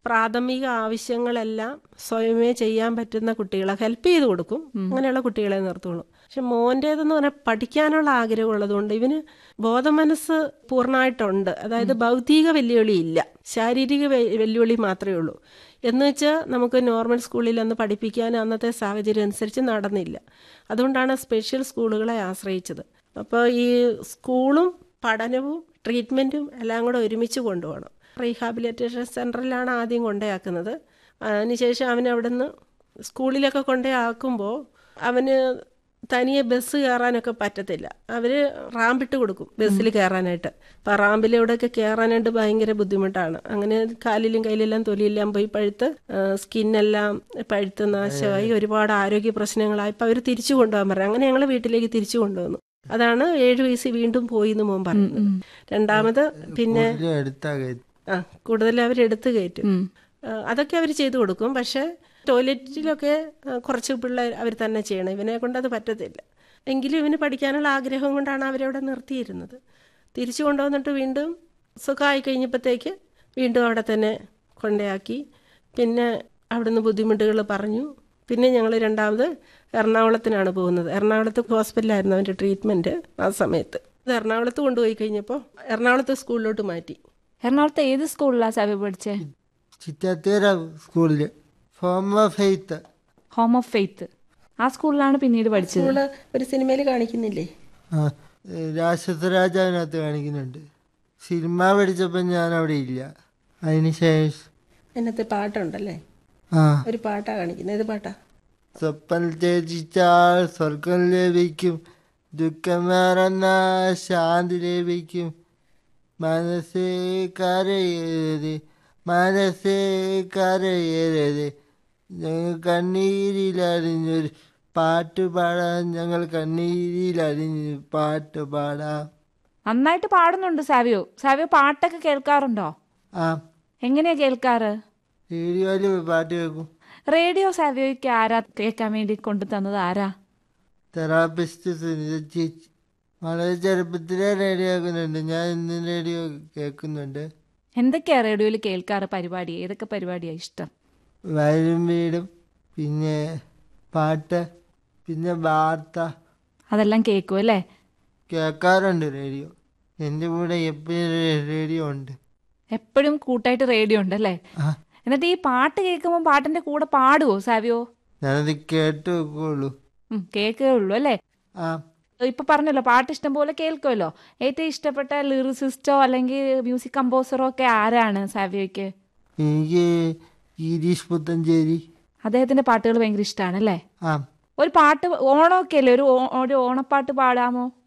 പ്രാഥമിക ആവശ്യങ്ങളെല്ലാം സ്വയമേ ചെയ്യാൻ പറ്റുന്ന കുട്ടികളെ ഹെൽപ്പ് ചെയ്ത് കൊടുക്കും അങ്ങനെയുള്ള കുട്ടികളെ നിർത്തുള്ളൂ പക്ഷെ മോൻ്റേതെന്ന് പറഞ്ഞാൽ പഠിക്കാനുള്ള ആഗ്രഹം ഉള്ളതുകൊണ്ട് ഇവന് ബോധമനസ്സ് പൂർണ്ണമായിട്ടുണ്ട് അതായത് ഭൗതിക വെല്ലുവിളി ഇല്ല ശാരീരിക വെ- വെല്ലുവിളി മാത്രമേ ഉള്ളൂ എന്ന് വെച്ചാൽ നമുക്ക് നോർമൽ സ്കൂളിൽ അന്ന് പഠിപ്പിക്കാൻ അന്നത്തെ സാഹചര്യം അനുസരിച്ച് നടന്നില്ല അതുകൊണ്ടാണ് സ്പെഷ്യൽ സ്കൂളുകളെ ആശ്രയിച്ചത് അപ്പോൾ ഈ സ്കൂളും പഠനവും ട്രീറ്റ്മെൻറ്റും എല്ലാം കൂടെ ഒരുമിച്ച് കൊണ്ടുപോകണം റീഹാബിലിറ്റേഷൻ സെൻറ്ററിലാണ് ആദ്യം കൊണ്ടേയാക്കുന്നത് അതിനുശേഷം അവൻ അവിടെ നിന്ന് സ്കൂളിലൊക്കെ കൊണ്ടേയാക്കുമ്പോൾ അവന് തനിയെ ബസ് കയറാനൊക്കെ പറ്റത്തില്ല അവർ റാമ്പിട്ട് കൊടുക്കും ബസ്സിൽ കയറാനായിട്ട് അപ്പം റാമ്പിലൂടെയൊക്കെ കയറാനായിട്ട് ഭയങ്കര ബുദ്ധിമുട്ടാണ് അങ്ങനെ കാലിലും കയ്യിലെല്ലാം തൊലിയെല്ലാം പോയി പഴുത്ത് സ്കിന്നെല്ലാം പഴുത്ത് നാശമായി ഒരുപാട് ആരോഗ്യ പ്രശ്നങ്ങളായി ഇപ്പം അവർ തിരിച്ചു കൊണ്ടുപോകാൻ പറഞ്ഞു അങ്ങനെ ഞങ്ങൾ വീട്ടിലേക്ക് തിരിച്ചു കൊണ്ടുവന്നു അതാണ് ഏഴ് വയസ്സ് വീണ്ടും പോയി എന്ന് മോൻ പറഞ്ഞത് രണ്ടാമത് പിന്നെ ഇതിലും എടുത്താ കയറ്റി ആ കൂടുതൽ അവർ എടുത്തു കയറ്റും ആ, അതൊക്കെ അവർ ചെയ്തു കൊടുക്കും പക്ഷെ ടോയ്ലറ്റിലൊക്കെ ആ, കുറച്ച് പിള്ളേർ അവർ തന്നെ ചെയ്യണം ഇവനെ കൊണ്ട് അത് പറ്റത്തില്ല എങ്കിലും ഇവന് പഠിക്കാനുള്ള ആഗ്രഹം കൊണ്ടാണ് അവരവിടെ നിർത്തിയിരുന്നത് തിരിച്ചു കൊണ്ടുവന്നിട്ട് വീണ്ടും സുഖമായി കഴിഞ്ഞപ്പോഴത്തേക്ക് വീണ്ടും അവിടെ തന്നെ കൊണ്ടയാക്കി പിന്നെ അവിടുന്ന് ബുദ്ധിമുട്ടുകൾ പറഞ്ഞു പിന്നെ ഞങ്ങൾ രണ്ടാമത് എറണാകുളത്തിനാണ് പോകുന്നത് എറണാകുളത്ത് ഹോസ്പിറ്റലായിരുന്നു അവൻ്റെ ട്രീറ്റ്മെൻറ്റ് ആ സമയത്ത് ഇത് എറണാകുളത്ത് കൊണ്ടുപോയി കഴിഞ്ഞപ്പോൾ എറണാകുളത്ത് സ്കൂളിലോട്ട് മാറ്റി എറണാകുളത്ത് ഏത് സ്കൂളിലാണ് സാവ്യ പഠിച്ചേ ചിറ്റാത്തേര സ്കൂളിൽ home of faith home of faith ആ സ്കൂളിലാണ് പിന്നീട് പഠിച്ചത് സ്കൂള് ഒരു സിനിമയിൽ കാണിക്കുന്നില്ലേ ആ രാജരാജാവിനകത്ത് കാണിക്കുന്നുണ്ട് സിനിമ പഠിച്ചപ്പോൾ ഞാൻ അവിടെ ഇല്ല അതിന് ശേഷം അതിനകത്ത് പാട്ടുണ്ടല്ലേ ആ ഒരു പാട്ടാ കാണിക്കുന്നത് ഏത് പാട്ടാ സ്വപ്നം ത്യജിച്ചാൽ സ്വർഗം ലഭിക്കും ദുഃഖം മറന്ന ശാന്തി ലഭിക്കും മനസ്സേ കരയരുത് മനസ്സേ കരയരുത് ഞങ്ങൾ കണ്ണീരിലറിഞ്ഞൊരു പാട്ട് പാടാം ഞങ്ങൾ കണ്ണീരിലറിഞ്ഞ് പാട്ട് പാടാം നന്നായിട്ട് പാടുന്നുണ്ട് സാവിയോ സാവിയോ പാട്ടൊക്കെ കേൾക്കാറുണ്ടോ ആ എങ്ങനെയാ കേൾക്കാറ് റേഡിയോയിൽ പാട്ട് കേൾക്കും റേഡിയോ സാവിയോയ്ക്ക് ആരാ കേൾക്കാൻ വേണ്ടി കൊണ്ടു തന്നത് ആരാ തെറാപ്പിസ്റ്റ് സുനിത ചേച്ചി വളരെ ചെറുപ്പത്തിലേ റേഡിയോ കേൾക്കുന്നുണ്ട് ഞാൻ ഇന്നും റേഡിയോ കേൾക്കുന്നുണ്ട് എന്തൊക്കെയാ റേഡിയോയിൽ കേൾക്കാറ് പരിപാടി ഏതൊക്കെ പരിപാടിയാ ഇഷ്ടം വയലും വീടും പിന്നെ പാട്ട് പിന്നെ വാർത്ത അതെല്ലാം കേൾക്കും അല്ലേ കേൾക്കാറുണ്ട് റേഡിയോ എൻ്റെ കൂടെ എപ്പോഴും റേഡിയോ ഉണ്ട് എപ്പോഴും കൂട്ടായിട്ട് റേഡിയോ ഉണ്ടല്ലേ ആ എന്നിട്ട് ഈ പാട്ട് കേൾക്കുമ്പോൾ പാട്ടിന്റെ കൂടെ പാടുവോ സാവിയോ ഞാനത് കേട്ട് വെക്കുള്ളൂ ഉം, കേൾക്കേ ഉള്ളൂ അല്ലേ ആ ഇപ്പൊ പറഞ്ഞല്ലോ പാട്ട് ഇഷ്ടം പോലെ കേൾക്കുമല്ലോ ഏറ്റവും ഇഷ്ടപ്പെട്ട ലിറിസിസ്റ്റോ അല്ലെങ്കിൽ മ്യൂസിക് കമ്പോസറോ ഒക്കെ ആരാണ് സാവിയോയ്ക്ക് എനിക്ക് ഗിരീഷ് പുത്തഞ്ചേരി അദ്ദേഹത്തിന്റെ പാട്ടുകൾ ഭയങ്കര ഇഷ്ടമാണ് അല്ലേ ആ ഒരു പാട്ട് ഓണമൊക്കെ അല്ലേ ഒരു ഓ- ഒരു ഓണപ്പാട്ട് പാടാമോ